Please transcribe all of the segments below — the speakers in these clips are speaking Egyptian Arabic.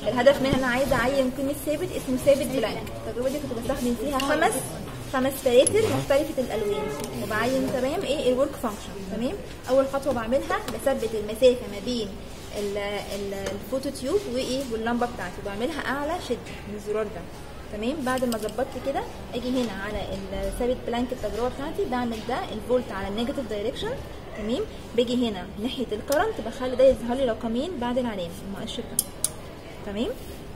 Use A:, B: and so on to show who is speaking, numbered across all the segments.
A: الهدف منها انا عايزه اعين قيمه ثابت اسمه ثابت بلانك التجربه دي كنت بستخدم فيها خمس خمس فلاتر مختلفه الالوان وبعين تمام ايه الورك فانكشن تمام اول خطوه بعملها بثبت المسافه ما بين ال- ال- الفوتو تيوب وايه واللمبه بتاعتي بعملها اعلى شد من الزرار ده تمام بعد ما ظبطت كده اجي هنا على الثابت بلانك التجربه بتاعتي بعمل ده الفولت على النيجاتيف دايركشن تمام باجي هنا ناحيه الكرنت بخلي ده يظهر لي رقمين بعد العلامه المؤشر ده تمام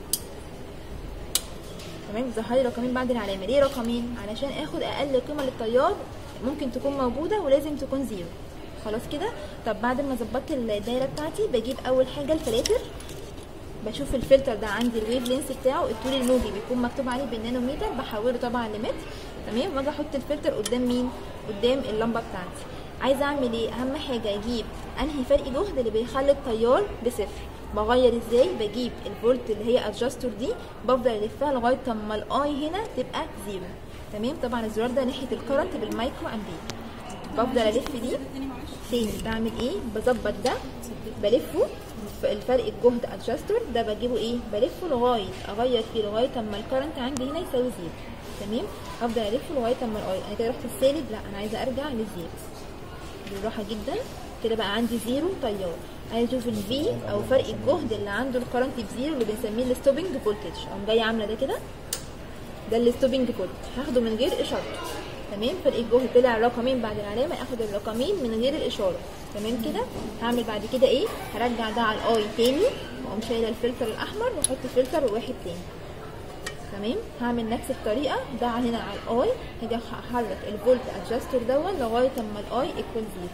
A: تمام ظهر لي رقمين بعد العلامه ليه رقمين علشان اخد اقل قيمه للتيار ممكن تكون موجوده ولازم تكون زيرو خلاص كده طب بعد ما ظبطت الدايره بتاعتي بجيب اول حاجه الفلاتر بشوف الفلتر ده عندي الويف لينس بتاعه الطول الموجي بيكون مكتوب عليه بالنانومتر بحوله طبعا لمتر تمام واجي احط الفلتر قدام مين قدام اللمبه بتاعتي عايزه اعمل ايه اهم حاجه اجيب انهي فرق جهد اللي بيخلي التيار بصفر بغير ازاي بجيب الفولت اللي هي ادجستور دي بفضل الفها لغايه اما الاي هنا تبقى زيرو تمام طبعا الزرار ده ناحيه الكرنت بالمايكرو امبير بفضل الف دي تاني بعمل ايه بظبط ده بلفه الفرق الجهد ادجستور ده بجيبه ايه بلفه لغايه اغير فيه لغايه اما الكرنت عندي هنا يساوي زيرو تمام افضل الفه لغايه اما الاي انا كده رحت السالب لا انا عايزه ارجع للزيرو بالراحه جدا كده بقى عندي زيرو تيار عايز اشوف الفي او فرق الجهد اللي عنده الكرنت بزيرو اللي بنسميه الستوبنج فولتج اقوم جايه عامله ده كده ده الستوبنج فولت هاخده من غير اشاره تمام فرق الجهد طلع رقمين بعد العلامه اخد الرقمين من غير الاشاره تمام كده هعمل بعد كده ايه هرجع ده على الاي تاني واقوم شايله الفلتر الاحمر واحط فلتر واحد تاني تمام هعمل نفس الطريقه ده هنا على الاي هاجي احرك الفولت ادجستور دون لغايه اما الاي ايكوال زيرو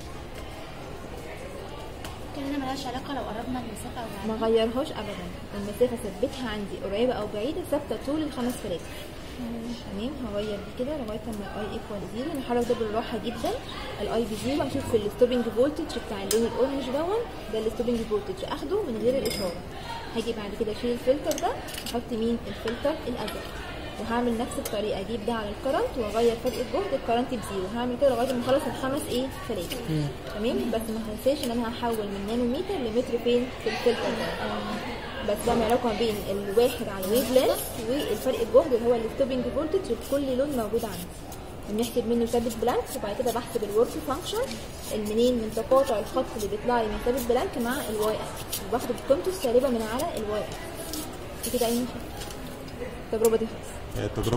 B: كده ملهاش علاقه لو قربنا المسافه او
A: ما غيرهاش ابدا المسافه ثبتها عندي قريبه او بعيده ثابته طول الخمس فلاتر تمام هغير دي كده لغايه اما الاي ايكوال زيرو نحرك ده بالراحه جدا الاي بزيرو هشوف في الستوبنج فولتج بتاع اللون الاورنج دون ده الستوبنج فولتج اخده من غير الاشاره هاجي بعد كده اشيل الفلتر ده احط مين الفلتر الازرق وهعمل نفس الطريقه اجيب ده على الكرنت واغير فرق الجهد الكرنت بزيرو هعمل كده لغايه ما اخلص الخمس ايه فلاتر تمام بس ما تنساش ان انا هحول من نانومتر لمتر فين في الفلتر ده بس بعمل علاقه بين الواحد على الويف لينث والفرق الجهد اللي هو الستوبنج فولتج لكل لون موجود عندي بنحسب منه ثابت بلانك وبعد كده بحسب الورك فانكشن المنين من تقاطع الخط اللي بيطلع لي من ثابت بلانك مع الواي اكس وباخد قيمته السالبه من على الواي اكس كده اي مشكله التجربه دي خلصت
C: التجربة